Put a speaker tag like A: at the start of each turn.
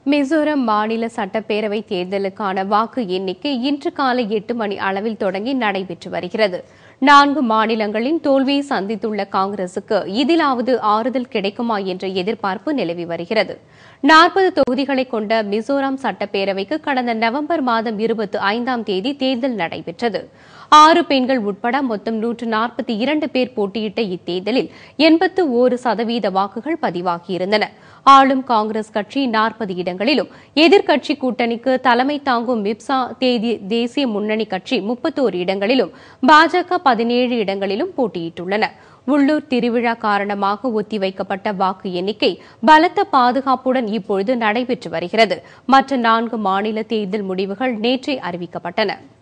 A: மிசோரம் மாநில சட்டப்பேரவை தேர்தலுக்கான வாக்கு எண்ணிக்கை இன்று காலை எட்டு மணி அளவில் தொடங்கி நடைபெற்று வருகிறது நான்கு மாநிலங்களின் தோல்வியை சந்தித்துள்ள காங்கிரசுக்கு இதிலாவது ஆறுதல் கிடைக்குமா என்ற எதிர்பார்ப்பு நிலவி வருகிறது நாற்பது தொகுதிகளை கொண்ட மிசோரம் சட்டப்பேரவைக்கு கடந்த நவம்பர் மாதம் இருபத்தி ஐந்தாம் தேதி தேர்தல் நடைபெற்றது ஆறு பெண்கள் உட்பட மொத்தம் நூற்று நாற்பத்தி இரண்டு பேர் போட்டியிட்ட இத்தேர்தலில் எண்பத்து ஓரு சதவீத வாக்குகள் பதிவாகியிருந்தன ஆளும் காங்கிரஸ் கட்சி நாற்பது இடங்களிலும் எதிர்க்கட்சி கூட்டணிக்கு தலைமை தாங்கும் மிப்சா தேதி தேசிய முன்னணி கட்சி முப்பத்தோரு இடங்களிலும் பாஜக பதினேழு இடங்களிலும் போட்டியிட்டுள்ளன உள்ளூர் திருவிழா காரணமாக ஒத்திவைக்கப்பட்ட வாக்கு எண்ணிக்கை பலத்த பாதுகாப்புடன் இப்பொழுது நடைபெற்று வருகிறது மற்ற நான்கு மாநில தேர்தல் முடிவுகள் நேற்றே அறிவிக்கப்பட்டன